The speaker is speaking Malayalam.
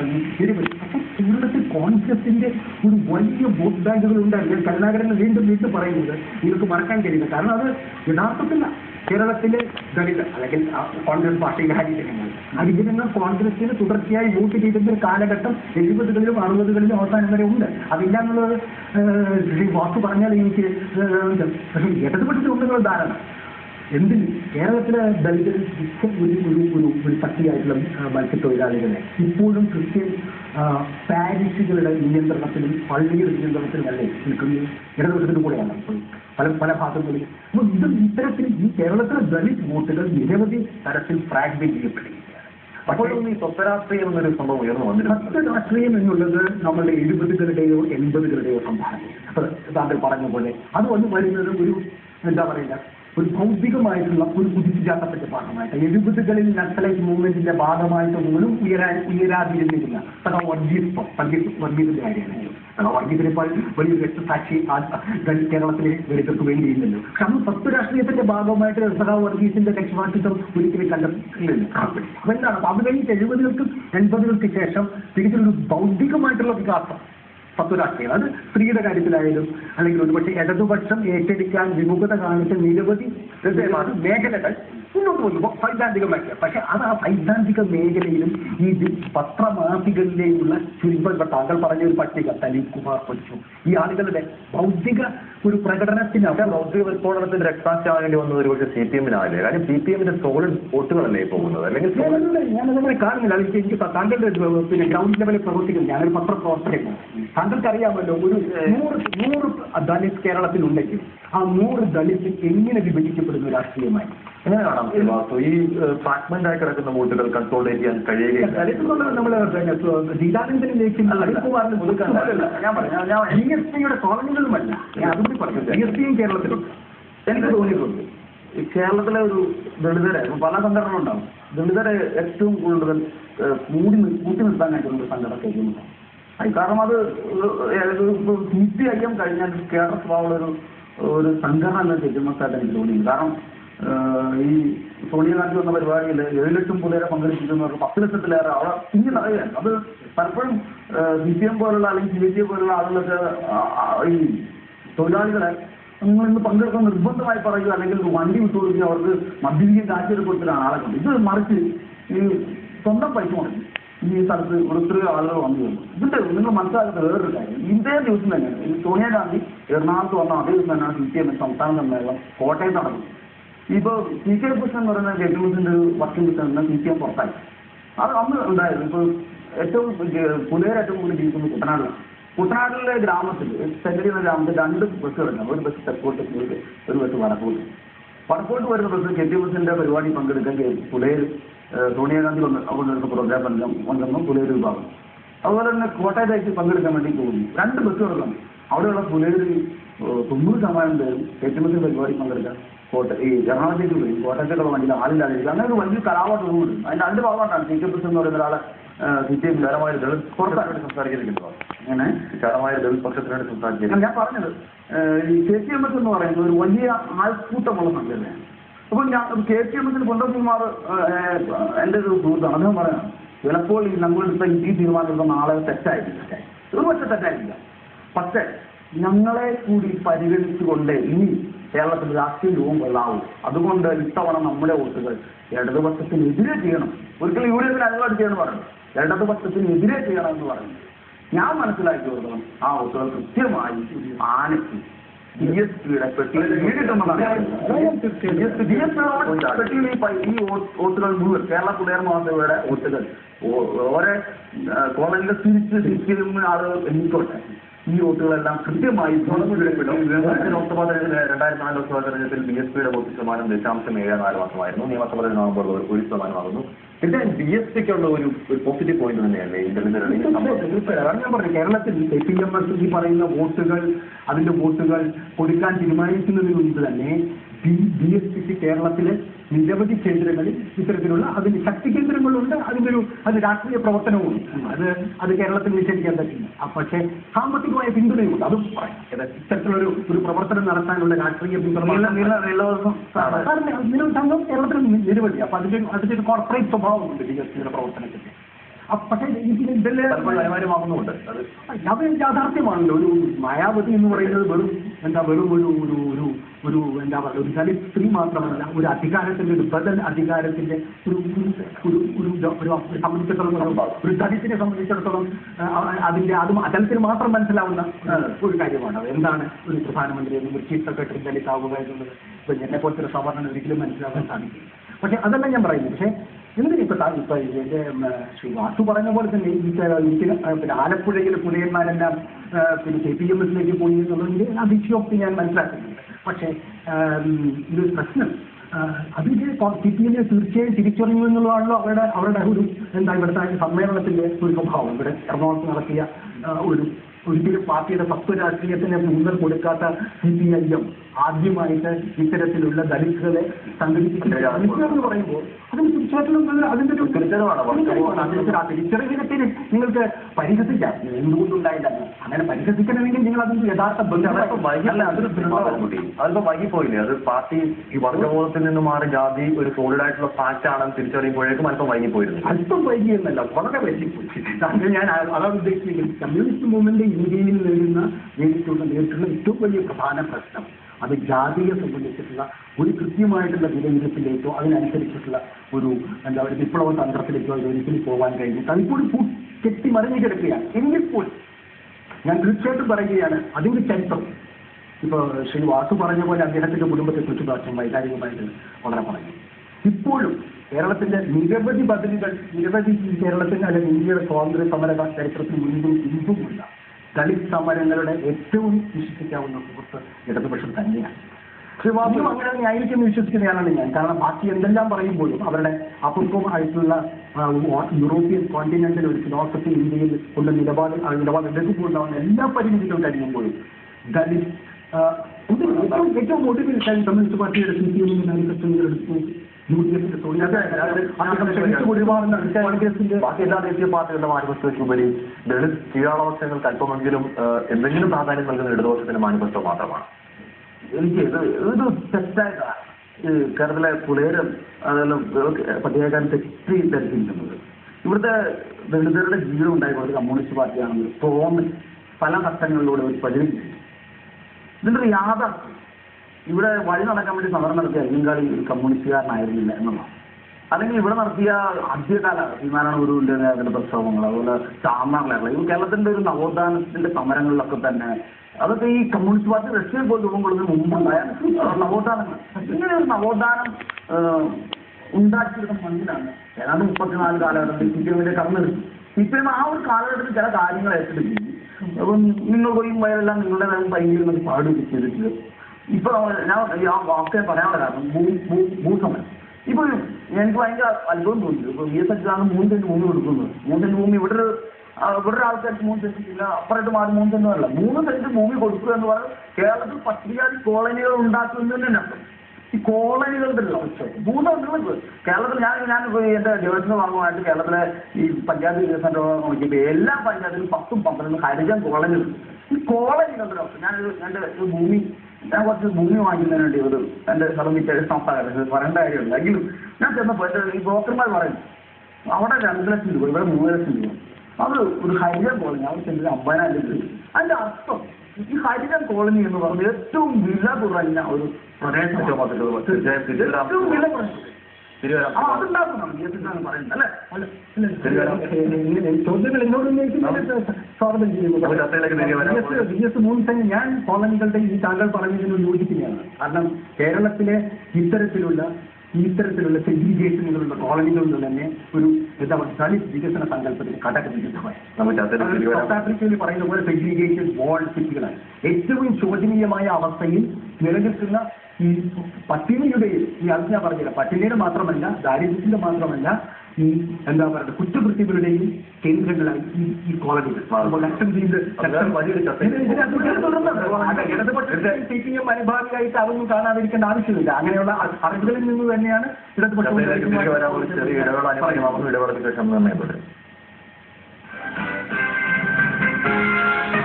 പറഞ്ഞു നിരവധി അപ്പൊ കേരളത്തിൽ കോൺഗ്രസിന്റെ ഒരു വലിയ വോട്ട് ബാങ്കുകൾ ഉണ്ട് ഞാൻ കരുണാകരനെ വീണ്ടും വീണ്ടും പറയുന്നത് നിങ്ങൾക്ക് മറക്കാൻ കഴിയില്ല കാരണം അത് യഥാർത്ഥത്തിൽ കേരളത്തിലെ ദളിത് അല്ലെങ്കിൽ ആ കോൺഗ്രസ് പാർട്ടിയിലെ ഹരിജനങ്ങൾ ഹരിജനങ്ങൾ കോൺഗ്രസിന് തുടർച്ചയായി വോട്ട് ചെയ്തിരുന്ന ഒരു കാലഘട്ടം എഴുപതുകളിലും അറുപതുകളിലും അവസാനം വരെ ഉണ്ട് അതില്ല എന്നുള്ളത് ഏഹ്, ശ്രീ വാസു പറഞ്ഞാൽ എനിക്ക് ഏഹ്, പക്ഷേ ഇടതുപക്ഷത്തിലുണ്ടെന്നുള്ള ധാരണ എന്തിന് കേരളത്തിലെ ദളിതർ ക്രിസ്ത്യൻ ഒരു ഒരു ഒരു ഒരു പട്ടികയായിട്ടുള്ള ആ, മത്സ്യത്തൊഴിലാളികളെ ഇപ്പോഴും ക്രിസ്ത്യൻ ആ, പാരിഷുകളുടെ നിയന്ത്രണത്തിലും പള്ളിയുടെ നിയന്ത്രണത്തിലുമല്ലേ നിൽക്കുന്നത് ഇടതുപക്ഷത്തിന് കൂടെയാണ് ഇപ്പോൾ പല പല ഭാഗങ്ങളിൽ അപ്പോൾ ഇത് ഇത്തരത്തിൽ ഈ കേരളത്തിലെ ദളിത് വോട്ടുകൾ നിരവധി തരത്തിൽ ഫ്രാഗ്മെന്റ് ചെയ്യപ്പെടുകയാണ് അപ്പോഴും ഈ സ്വത്തരാഷ്ട്രീയം എന്നൊരു സംഭവം ഉയർന്നു വന്നിട്ടുണ്ട് സത്യ രാഷ്ട്രീയം എന്നുള്ളത് നമ്മളുടെ എഴുപതുകളുടെയോ എൺപതുകളുടെയോ സംഭാവന അപ്പൊ താങ്കൾ പറഞ്ഞ പോലെ അത് വന്ന് വരുന്നത് ഒരു എന്താ പറയുക ഒരു ഭൗതികമായിട്ടുള്ള ഒരു കുതിച്ചുചാട്ടത്തിന്റെ ഭാഗമായിട്ട് എഴുപതുകളിൽ നക്സലൈറ്റ് മൂവ്മെന്റിന്റെ ഭാഗമായിട്ട് പോലും ഉയരാൻ ഉയരാതിരുന്നിരുന്ന സഖാ വർഗീസ് വർഗീസ് വർഗീസിന്റെ കാര്യമാണ് സഖാ വർഗീസിനേക്കാൾ വലിയൊരു രക്തസാക്ഷി ആ ദളിത് കേരളത്തിലെ ദളിതർക്ക് വേണ്ടിയില്ലല്ലോ പക്ഷെ അന്ന് സത്വരാഷ്ട്രീയത്തിന്റെ ഭാഗമായിട്ട് സഖാ വർഗീസിന്റെ രക്ഷാധിത്വം ഒരിക്കലും കണ്ടെത്തില്ലല്ലോ അപ്പൊ എന്താണ് അപ്പൊ അത് കഴിഞ്ഞിട്ട് എഴുപതുകൾക്കും എൺപതുകൾക്ക് ശേഷം തിരിച്ചൊരു ബൗദ്ധികമായിട്ടുള്ള വികാസം തത്വരാഷ്ട്രീയം അത് സ്ത്രീയുടെ കാര്യത്തിലായാലും അല്ലെങ്കിൽ ഒരുപക്ഷെ ഇടതുപക്ഷം ഏറ്റെടുക്കാൻ വിമുഖത കാണിച്ച നിരവധി ഹൃദയമാണ് മേഖലകൾ മുന്നോട്ട് പോകുമ്പോൾ സൈദ്ധാന്തികമായിട്ട് പക്ഷെ അത് ആ സൈദ്ധാന്തിക മേഖലയിലും ഈ ദി- പത്രമാസികളിലെയുള്ള ചുരുക്കം ഇപ്പൊ താങ്കൾ പറഞ്ഞ ഒരു പട്ടിക സലീം കുമാർ കൊച്ചു ഈ ആളുകളുടെ ബൗദ്ധിക ഒരു പ്രകടനത്തിനകം ബൗദ്ധിക വിസ്ഫോടനത്തിന്റെ രക്താച്ചാവേണ്ടി വന്നത് ഒരുപക്ഷെ സി പി എമ്മിനാവില്ലേ കാര്യം സി പി എമ്മിന്റെ സോളിഡ് വോട്ടുകളല്ലേ ഈ പോകുന്നത് അല്ലെങ്കിൽ solid- ഞാനത് ഞാനതങ്ങനെ കാണുന്നില്ല എനിക്ക് എനിക്ക് താങ്കളുടെ ഒരു പിന്നെ ഗ്രൗണ്ട് ലെവലിൽ പ്രവർത്തിക്കുന്നു ഞാനൊരു പത്രപ്രവർത്തകനാണ് താങ്കൾക്ക് അറിയാമല്ലോ ഒരു നൂറ് നൂറ് ദളിത് കേരളത്തിലുണ്ടെങ്കിൽ ആ നൂറ് ദളിത് എങ്ങനെ വിഭജിക്കപ്പെടുന്ന ഒരു രാഷ്ട്രീയമായി എങ്ങനെ കാണാം ശ്രീ വാസു ഈ ഫ്രാഗ്മെന്റ് ആയി കിടക്കുന്ന വോട്ടുകൾ കൺസോൾട്ടേറ്റ് ചെയ്യാൻ കഴിയുകയില്ല ദളിത് എന്നുള്ളത് നമ്മള് പിന്നെ സ്വ- ഗീതാനന്ദനിലേക്കും അനിൽകുമാറിനും കൊടുക്കാനല്ല. ഞാൻ പറയാം ഞാൻ ഡി എസ് പിയുടെ കോളനികളുമല്ല ഞാൻ അതുകൂടി പറഞ്ഞു ഡി എസ് പിയും കേരളത്തിലുണ്ട് എനിക്ക് തോന്നിയിട്ടുണ്ട് ഈ കേരളത്തിലെ ഒരു ദളിതരെ ഇപ്പൊ പല സംഘടനകളുണ്ടാവും ദളിതരെ ഏറ്റവും കൂടുതൽ ഏഹ്, കൂടി നി- കൂട്ടി നിർത്താനായിട്ടുള്ള ഒരു സംഘടന കഴിയുന്നുണ്ട് കാരണം അത് സി പി ഐ എം കഴിഞ്ഞാൽ കേരള സ്വഭാവമുള്ള ഒരു ഒരു സംഘടന എന്ന ചെല്ലുമക്കായിട്ട് എനിക്ക് തോന്നിയില്ല കാരണം ഏഹ്, ഈ സോണിയാഗാന്ധി വന്ന പരിപാടിയിൽ ഏഴ് ലക്ഷം പിള്ളേരെ പങ്കെടുപ്പിക്കുന്നവർക്ക് പത്ത് ലക്ഷത്തിലേറെ അവിടെ ഇങ്ങനെ അറിയാം അത് പലപ്പോഴും സി പി എം പോലുള്ള അല്ലെങ്കിൽ സി പി പോലുള്ള ആളുകളൊക്കെ ആ, ആ, ഈ തൊഴിലാളികളെ നിങ്ങൾ ഇന്ന് പങ്കെടുക്കാൻ നിർബന്ധമായി പറയുക അല്ലെങ്കിൽ വണ്ടി വിട്ടു കൊടുക്കുക അവർക്ക് മദ്യപിക്കാൻ കാഴ്ചയൊക്കെ കൊടുത്തിട്ടാണ് ആളെ കൊണ്ട് ഇത് മറിച്ച് ഈ സ്വന്തം പൈസ മുടക്കി ഈ സ്ഥലത്ത് ഒത്തിരി ആളുകൾ വന്നു കഴിഞ്ഞു ഇതിന്റെ നിങ്ങൾ മനസ്സിലാക്കുന്ന വേറൊരു കാര്യം ഇതേ ദിവസം തന്നെ ഈ സോണിയാഗാന്ധി എറണാകുളത്ത് വന്ന അതേ ദിവസം തന്നെയാണ് സി പി എം സംസ്ഥാന സമ്മേളനം കോട്ടയത്ത് നടന്നത് ഇപ്പൊ സി കെ കൃഷ്ണൻ എന്ന് പറയുന്ന ജഡ്ജിമെന്റിന്റെ ഒരു വർക്കിംഗ് കിട്ടുന്ന സി പി എം പുറത്തായി അത് അന്ന് ഉണ്ടായിരുന്നു ഇപ്പൊ ഏറ്റവും പുലയർ ഏറ്റവും കൂടുതൽ ജീവിക്കുന്നത് കുട്ടനാട്ടിലാണ് കുട്ടനാട്ടിലെ ഗ്രാമത്തിൽ സെഞ്ചുറി എന്ന ഗ്രാമത്തിൽ രണ്ട് ബസ്സുകളുണ്ട് ഒരു ബസ് തെക്കോട്ട് ഒരു ഒരു ബസ് വടക്കോട്ട് വടക്കോട്ട് വരുന്ന ബസ് കെ ടി ബസിന്റെ പരിപാടി പങ്കെടുക്കാൻ പുലയർ സോണിയാഗാന്ധി വന്ന് പങ്കെടുക്കുന്ന പ്രോഗ്രാം പങ്കെടുക്കുന്നു പുലയർ വിഭാഗം അതുപോലെ തന്നെ കോട്ടയത്തേക്ക് പങ്കെടുക്കാൻ വേണ്ടി പോകുന്നു രണ്ട് ബസ്സുകളാണ് അവിടെയുള്ള പുലയർ തൊണ്ണൂറ് ശതമാനം പേരും കെ ടി ബസിന്റെ പരിപാടി പങ്കെടുക്കാൻ കോട്ട ഈ എറണാകുളത്തേക്ക് പോയി കോട്ടയത്തേക്കുള്ള വണ്ടിയിൽ ആളില്ലാതിരിക്കും അങ്ങനെ ഒരു വലിയ കലാപാട്ട് തോന്നുന്നുണ്ട് അതിന്റെ രണ്ട് ഭാഗമായിട്ടാണ് സി കെ ബസ് എന്ന് പറയുന്ന ഒരാളെ സി പി എം വിശാലമായ ദളിത് പക്ഷത്തിനോട് സംസാരിക്കുന്നില്ല അങ്ങനെ വിശാലമായ ദളിത് പക്ഷത്തിനോട് സംസാരിക്കുന്നു ഞാൻ പറഞ്ഞത് ഏഹ് ഈ കെ ടി എം എസ് എന്ന് പറയുന്നത് ഒരു വലിയ ആൾക്കൂട്ടമുള്ള സംഘടനയാണ് അപ്പോൾ ഞാൻ കെ ടി എം എസിൽ കുണ്ടകുമാർ എൻ്റെ ഒരു സുഹൃത്താണ് അദ്ദേഹം പറയാം ചിലപ്പോൾ ഈ നമ്മളെടുത്ത ഈ തീരുമാനമെടുത്ത നാളെ തെറ്റായിരിക്കും ഒരു പക്ഷെ തെറ്റായിരിക്കില്ല പക്ഷേ ഞങ്ങളെ കൂടി പരിഗണിച്ചുകൊണ്ട് ഇനി കേരളത്തിൽ രാഷ്ട്രീയ രൂപം കൊള്ളാവൂ അതുകൊണ്ട് ഇത്തവണ നമ്മുടെ വോട്ടുകൾ ഇടതുപക്ഷത്തിനെതിരെ ചെയ്യണം ഒരിക്കലും യു ഡി എഫിന് അനുവാദം ചെയ്യണം പറഞ്ഞു ഇടതുപക്ഷത്തിനെതിരെ ചെയ്യണം എന്ന് പറഞ്ഞു ഞാൻ മനസ്സിലാക്കി കൊടുക്കണം ആ വോട്ടുകൾ കൃത്യമായി ആനയ്ക്ക് ഡി എസ് പിയുടെ പെട്ടിയിൽ പെട്ടിയിൽ ഈ പൈ- ഈ വോ- വോട്ടുകൾ മുഴുവൻ കേരള പുലയർ മഹാസഭയുടെ വോട്ടുകൾ ഓ- ഓരോ ആ, കോളനിയിലെ തിരിച്ച് സി പി എമ്മിന് ആളുകൾ എണ്ണിക്കോട്ടെ ഈ വോട്ടുകളെല്ലാം കൃത്യമായി ലോക്സഭാ തെരഞ്ഞെടുപ്പിൽ രണ്ടായിരത്തി നാല് ലോക്സഭാ തെരഞ്ഞെടുപ്പിൽ ബി എസ് പിയുടെ വോട്ട് ശതമാനം ദശാംശം ഏഴ് നാല് മാസമായിരുന്നു നിയമസഭ നവംബർ ഒരു ശതമാനമാകുന്നു ഇത് ബി എസ് പിക്കുള്ള ഒരു ഒരു പോസിറ്റീവ് പോയിന്റ് തന്നെയല്ലേ ഈ ദളിതരുടെ ഈ സംഭവം തീർച്ചയായും അതാണ് ഞാൻ പറഞ്ഞു കേരളത്തിൽ കെ പി എം എസ് ഈ പറയുന്ന വോട്ടുകൾ അതിന്റെ വോട്ടുകൾ കൊടുക്കാൻ തീരുമാനിക്കുന്നതിന് മുൻപ് തന്നെ ബി ബി എസ് പിക്ക് കേരളത്തിലെ നിരവധി കേന്ദ്രങ്ങളിൽ ഇത്തരത്തിലുള്ള അതിന് ശക്തി കേന്ദ്രങ്ങളുണ്ട് അതിന്റെ ഒരു അത് രാഷ്ട്രീയ പ്രവർത്തനവും അത് അത് കേരളത്തിൽ നിഷേധിക്കാൻ പറ്റില്ല ആ, പക്ഷേ സാമ്പത്തികമായ പിന്തുണയുമുണ്ട് അതും പറയാം ഇത് ഇത്തരത്തിലൊരു ഒരു പ്രവർത്തനം നടത്താനുള്ള രാഷ്ട്രീയ പിന്തുണ നീലദിവസം നിലവിൽ സംഘം കേരളത്തിൽ നിരവധി അപ്പൊ അതിന്റെ അതിന്റെ ഒരു കോർപ്പറേറ്റ് സ്വഭാവമുണ്ട് ബി എസ് പിയുടെ പ്രവർത്തനത്തിന്റെ അ- പക്ഷേ ഇതിന് ഇതല്ലേ പലപ്പോഴും അനിവാര്യമാകുന്നുമുണ്ട് അത് അത് യാഥാർത്ഥ്യമാണല്ലോ ഒരു മായാവതി എന്ന് പറയുന്നത് വെറും എന്താ വെറും ഒരു ഒരു ഒരു ഒരു എന്താ പറയുക ഒരു ദളിത് സ്ത്രീ മാത്രമല്ല ഒരു അധികാരത്തിന്റെ ഒരു ബദൽ അധികാരത്തിന്റെ ഒരു ഒരു ഒരു ഒരു ഒരു സംബന്ധിച്ചിടത്തോളം ഒരു- ഒരു ദളിത്തിനെ സംബന്ധിച്ചിടത്തോളം ആ, അതിന്റെ അതും അതലത്തിന് മാത്രം മനസ്സിലാവുന്ന ആ, ഒരു കാര്യമാണ് അത് എന്താണ് ഒരു പ്രധാനമന്ത്രി എന്നും ഒരു ചീഫ് സെക്രട്ടറി ദളിത് ആവുക എന്നുള്ളത് ഇപ്പൊ എന്നെ പോലത്തെ ഒരു സവർണ്ണൻ ഒരിക്കലും മനസ്സിലാവാൻ സാധിക്കും പക്ഷെ അതല്ല ഞാൻ പറയുന്നത് പക്ഷേ എന്തിനാ ഇപ്പൊ താ- ഇപ്പൊ എന്റെ ഉം, ശ്രീ വാസു പറഞ്ഞ പോലെ തന്നെ ഈ ചെ- എനിക്ക് പിന്നെ ആലപ്പുഴയിലെ പുലയന്മാരെല്ലാം ആ, പിന്നെ കെ പി എം എസിലേക്ക് പോയി എന്നുള്ളതിന്റെ അതിശയോക്തി ഞാൻ മനസ്സിലാക്കുന്നുണ്ട് പക്ഷേ ആം, ഇത് പ്രശ്നം ആ, അതിന്റെ സി പി എമ്മിനെ തീർച്ചയായും തിരിച്ചറിഞ്ഞു എന്നുള്ളതാണല്ലോ അവരുടെ അവരുടെ ഒരു എന്താ ഇവിടുത്തെ സമ്മേളനത്തിന്റെ ഒരു സ്വഭാവം ഇവിടെ എറണാകുളത്ത് നടത്തിയ ആ, ഒരു ഒരിക്കലും പാർട്ടിയുടെ തത്വ രാഷ്ട്രീയത്തിന് ഊന്നൽ കൊടുക്കാത്ത സി പി ഐ എം ആദ്യമായിട്ട് ഇത്തരത്തിലുള്ള ദളിതുകളെ സംഘടിപ്പിക്കുന്ന എന്ന് പറയുമ്പോൾ അതിന് തീർച്ചയായിട്ടും ഒരു- അതിന്റെ ഒരു തിരിച്ചറിവാണ്. തിരിച്ചറിവാണ്. അതിന്റെ ആ തിരിച്ചറിവിനത്തിന് നിങ്ങൾക്ക് പരിഹസിക്കാം എന്തുകൊണ്ടുണ്ടായില്ല അങ്ങനെ പരിഹസിക്കണമെങ്കിൽ നിങ്ങൾ അതിന്റെ യഥാർത്ഥ പക്ഷെ ബന്ധം അതല്പം വൈകി അല്ല അതൊരു കുട്ടി അതിപ്പോ വൈകിപ്പോയില്ലേ അത് പാർട്ടി ഈ വർഗബോധത്തിൽ നിന്ന് മാറി ജാതി ഒരു സോളിഡ് ആയിട്ടുള്ള ഫാക്ട് ആണെന്ന് തിരിച്ചറിയുമ്പോഴേക്കും അല്പം വൈകിപ്പോയിരുന്നു അല്പം വൈകിയെന്നല്ല വളരെ വൈകിപ്പോയി അത് ഞാൻ ആ- അതാണ് ഉദ്ദേശിക്കുന്നത് കമ്മ്യൂണിസ്റ്റ് മൂവ്മെന്റ് ഇന്ത്യയിൽ നേരിടുന്ന നേരിട്ടുള്ള നേരിട്ടുള്ള ഏറ്റവും വലിയ പ്രധാന പ്രശ്നം അത് ജാതിയെ സംബന്ധിച്ചിട്ടുള്ള ഒരു കൃത്യമായിട്ടുള്ള വിലയിരുത്തലിലേക്കോ അതിനനുസരിച്ചിട്ടുള്ള ഒരു എന്താ പറയുക വിപ്ലവ തന്ത്രത്തിലേക്കോ ഇത് ഒരിക്കലും പോകാൻ കഴിഞ്ഞു അതിപ്പോഴും പൂ- കെട്ടി മറിഞ്ഞു കിടക്കുകയാണ് എങ്കിൽ പോലും ഞാൻ തീർച്ചയായിട്ടും പറയുകയാണ് അതിന്റെ ചരിത്രം ഇപ്പൊ ശ്രീ വാസു പറഞ്ഞ പോലെ അദ്ദേഹത്തിന്റെ കുടുംബത്തെ കുറിച്ച് പ്രാവശ്യം വൈകാരികമായിട്ട് വളരെ പറഞ്ഞു ഇപ്പോഴും കേരളത്തിന്റെ നിരവധി ബദലുകൾ നിരവധി ഈ കേരളത്തിന്റെ അല്ലെങ്കിൽ ഇന്ത്യയുടെ സ്വാതന്ത്ര്യ സമര ചരിത്രത്തിൽ മുൻപും ഇൻപുമുള്ള ദളിത് സമരങ്ങളുടെ ഏറ്റവും വിശ്വസിക്കാവുന്ന സുഹൃത്ത് ഇടതുപക്ഷം തന്നെയാണ് ശ്രീ വാസു അങ്ങനെ ആയിരിക്കും എന്ന് വിശ്വസിക്കുന്നയാളാണ് ഞാൻ കാരണം ബാക്കി എന്തെല്ലാം പറയുമ്പോഴും അവരുടെ അപൂർവമായിട്ടുള്ള ആ, യൂറോപ്യൻ കോണ്ടിനെന്റൽ ഒരു ഫിലോസഫി ഇന്ത്യയിൽ ഉള്ള നിലപാട് ആ നിലപാട് എടുക്കുമ്പോഴുണ്ടാവുന്ന എല്ലാ പരിമിതികളും കഴിയുമ്പോഴും ദലിത് ആ, ഇത് ഏറ്റവും ഏറ്റവും ഒടുവിൽ കമ്മ്യൂണിസ്റ്റ് പാർട്ടിയുടെ സി പി എമ്മിന്റെ മാനിഫെസ്റ്റോകൾ എടുത്തു യു ഡി എഫിന്റെ സോണിയ ഒരുപാട് കോൺഗ്രസിന്റെ ബാക്കി എല്ലാ ദേശീയ പാർട്ടികളുടെ മാനിഫെസ്റ്റോയ്ക്കുപരി ദളിത് കീഴാളവസ്ഥകൾക്ക് അല്പമെങ്കിലും ആ, എന്തെങ്കിലും പ്രാധാന്യം നൽകുന്ന ഇടതുപക്ഷത്തിന്റെ മാനിഫെസ്റ്റോ മാത്രമാണ് എനിക്ക് ഇത് ഇത് തെറ്റായിട്ടാണ് ഈ കേരളത്തിലെ പുലയരും അതെല്ലാം പട്ടികക്കാരൻ തെറ്റി ധരിച്ചിരിക്കുന്നത് ഇവിടുത്തെ ദളിതരുടെ ജീവിതം ഉണ്ടായിരുന്നത് കമ്മ്യൂണിസ്റ്റ് പാർട്ടിയാണെന്ന് തോന്നി പല ഘട്ടങ്ങളിലൂടെ ഒരു പ്രചരിപ്പിച്ചു ഇതിന്റെ ഒരു യാഥാർത്ഥ്യം ഇവിടെ വഴി നടക്കാൻ വേണ്ടി സമരം നടത്തിയ അയ്യങ്കാളി ഒരു കമ്മ്യൂണിസ്റ്റുകാരനായിരുന്നില്ല എന്നുള്ളതാണ് അല്ലെങ്കിൽ ഇവിടെ നടത്തിയ ആദ്യകാല ശ്രീനാരായണ ഗുരുവിന്റെ നേതൃത്വ പ്രക്ഷോഭങ്ങൾ അതുപോലെ ചാമർലേഖ ഇത് കേരളത്തിന്റെ ഒരു നവോത്ഥാനത്തിന്റെ സമരങ്ങളിലൊക്കെ തന്നെ അതൊക്കെ ഈ കമ്മ്യൂണിസ്റ്റ് പാർട്ടി റഷ്യയിൽ പോയി രൂപം കൊള്ളുന്നതിന് മുമ്പുണ്ടായ ആ, നവോത്ഥാനങ്ങൾ ഇങ്ങനെ ഒരു നവോത്ഥാനം ആ, ഉണ്ടാക്കിയെടുത്ത മണ്ണിലാണ് ഏതാണ്ട് മുപ്പത്തിനാല് കാലഘട്ടത്തിൽ സി പി എമ്മിന്റെ കടന്നെടുത്തു സി പി എം ആ ഒരു കാലഘട്ടത്തിൽ ചില കാര്യങ്ങൾ ഏറ്റെടുക്കുകയും അപ്പം നിങ്ങൾ പോയി വയലെല്ലാം നിങ്ങളുടെ ഭയങ്കര പാടുകയൊക്കെ ചെയ്തിട്ട് ഇപ്പൊ ഞാൻ ഈ ആ വാർത്തയെ പറയാനുള്ള കാരണം ഭൂ ഭൂ ഭൂസമരം ഇപ്പൊ എനിക്ക് ഭയങ്കര അത്ഭുതം തോന്നി ഇപ്പൊ വി എസ് അച്യുതാണ് മൂന്ന് സെന്റ് ഭൂമി കൊടുക്കുന്നത് മൂന്ന് സെന്റ് ഭൂമി ഇവിടെ ഒരു ആ, ഇവിടെ ഒരു ആൾക്കാർക്ക് മൂന്ന് സെന്റ് ഇല്ല അപ്പുറത്ത് മാറി മൂന്ന് സെന്റ് അല്ല മൂന്ന് സെന്റ് ഭൂമി കൊടുക്കുക എന്ന് പറഞ്ഞാൽ കേരളത്തിൽ പട്ടികജാതി കോളനികൾ ഉണ്ടാക്കുന്നതിന് തന്നെ അർത്ഥം ഈ കോളനികളുടെ ഭൂതം നിങ്ങൾ കേരളത്തിൽ ഞാൻ ഞാൻ ഇപ്പൊ എന്റെ ഡിവിഷന്റെ ഭാഗമായിട്ട് കേരളത്തിലെ ഈ പഞ്ചായത്ത് വികസന രോഗം നോക്കിയപ്പോൾ എല്ലാ പഞ്ചായത്തിലും പത്തും പന്ത്രണ്ടും ഹരിജൻ കോളനികളുണ്ട് ഈ കോളനികളുടെ അവസ്ഥ ഞാൻ എന്റെ ഒരു ഭൂമി ഞാൻ കുറച്ച് ഭൂമി വാങ്ങിക്കുന്നതിന് വേണ്ടി ഒരു എന്റെ സ്ഥലം വിറ്റ് സംസ്ഥാനം പറയേണ്ട കാര്യമില്ല എങ്കിലും ഞാൻ ചെന്നപ്പോൾ എന്റെ ഈ ബ്രോക്കർമാർ പറയും അവിടെ രണ്ട് ലക്ഷം രൂപ ഇവിടെ മൂന്ന് ലക്ഷം രൂപ അത് ഒരു ഹരിജൻ കോളനി അവിടെ ചെന്നിട്ട് അമ്പതിനായിരം രൂപ അതിന്റെ അർത്ഥം ഈ ഹരിജൻ കോളനി എന്ന് പറയുന്നത് ഏറ്റവും വില കുറഞ്ഞ ഒരു പ്രദേശം ഏറ്റവും വില കുറഞ്ഞ തിരുവനന്തപുരം ആ അതുണ്ടാക്കണം ബി എസ് എന്നാണ് പറയുന്നത് അല്ലേ അല്ല, അല്ല, ഇങ്ങനെ ചോദ്യങ്ങൾ എന്നോട് ഉന്നയിക്കുന്നത് സ്വാഗതം നമുക്ക് ചർച്ചയിലേക്ക് തിരികെ വരാം. ചെയ്യുന്നു ബി എസ് മൂന്ന് തന്നെ ഞാൻ കോളനികളുടെ ഈ താങ്കൾ പറഞ്ഞതിനോട് യോജിക്കുകയാണ് കാരണം കേരളത്തിലെ ഇത്തരത്തിലുള്ള ഇത്തരത്തിലുള്ള സെഗ്രിഗേഷനുകളുള്ള കോളനികളിൽ തന്നെ ഒരു എന്താ പറയുക ദളിത് വികസന സങ്കല്പത്തിന് ഘടകവിരുദ്ധമായി നമുക്ക് ചർച്ചയിലേക്ക് തിരികെ വരാം സൗത്ത് ആഫ്രിക്കയിൽ പറയുന്ന പോലെ സെഗ്രിഗേഷൻ വാൾ സിറ്റികളാണ് ഏറ്റവും ശോചനീയമായ അവസ്ഥയിൽ നിലനിൽക്കുന്ന ഈ പട്ടിണിയുടെയും ഈ അത് ഞാൻ പറഞ്ഞില്ല പട്ടിണിയുടെ മാത്രമല്ല ദാരിദ്ര്യത്തിന്റെ മാത്രമല്ല ഈ എന്താ പറയുക കുറ്റകൃത്യങ്ങളുടെയും കേന്ദ്രങ്ങളായി ഈ ഈ കോളനികൾ അപ്പോൾ ലക്ഷദ്വീപ് അത് വലിയൊരു ചർച്ച. ഇത് ഇതിനകത്ത് തുടരുന്നുണ്ട്. അത് ഇടതുപക്ഷത്തെ സി പി എം അനുഭാവിയായിട്ട് അതൊന്നും കാണാതിരിക്കേണ്ട ആവശ്യമില്ല അങ്ങനെയുള്ള അ- അറിവുകളിൽ നിന്ന് തന്നെയാണ് ഇടതുപക്ഷം ചർച്ചയിലേക്ക് തിരികെ വരാൻ ഒരു ചെറിയ ഇടവേള അനിവാര്യമാകുന്നു ഇടവേളയ്ക്ക് ശേഷം നിർണ്ണയം തുടരും